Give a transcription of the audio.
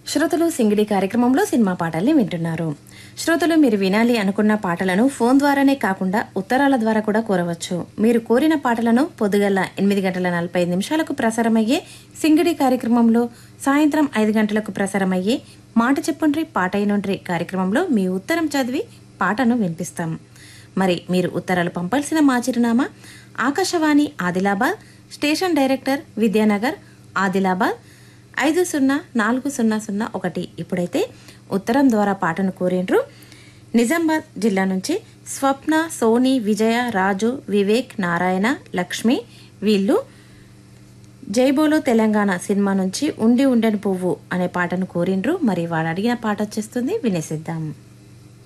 శ్రోతలు సింగిడి కార్యక్రమంలో సినిమా పాటల్ని వింటున్నారు శ్రోతలు మీరు వినాలి అనుకున్న పాటలను ఫోన్ ద్వారానే కాకుండా ఉత్తరాల ద్వారా కూడా కోరవచ్చు మీరు కోరిన పాటలను పొద్దుగల ఎనిమిది గంటల నలభై ఐదు నిమిషాలకు ప్రసారమయ్యే సింగిడి కార్యక్రమంలో సాయంత్రం ఐదు గంటలకు ప్రసారమయ్యే మాట చెప్పుండ్రి పాట అయినుండ్రి కార్యక్రమంలో మీ ఉత్తరం చదివి పాటను వినిపిస్తాం మరి మీరు ఉత్తరాలు పంపాల్సిన మా చిరునామా ఆకాశవాణి ఆదిలాబాద్ స్టేషన్ డైరెక్టర్ విద్యానగర్ ఆదిలాబాద్ ఐదు సున్నా నాలుగు సున్నా సున్నా ఒకటి ఇప్పుడైతే ఉత్తరం ద్వారా పాటను కోరిండ్రు నిజామాబాద్ జిల్లా నుంచి స్వప్న సోని విజయ రాజు వివేక్ నారాయణ లక్ష్మి వీళ్ళు జైబోలో తెలంగాణ సినిమా నుంచి ఉండి ఉండని పువ్వు అనే పాటను కోరిండ్రు మరి వాడు అడిగిన పాట వచ్చేస్తుంది వినేసిద్దాం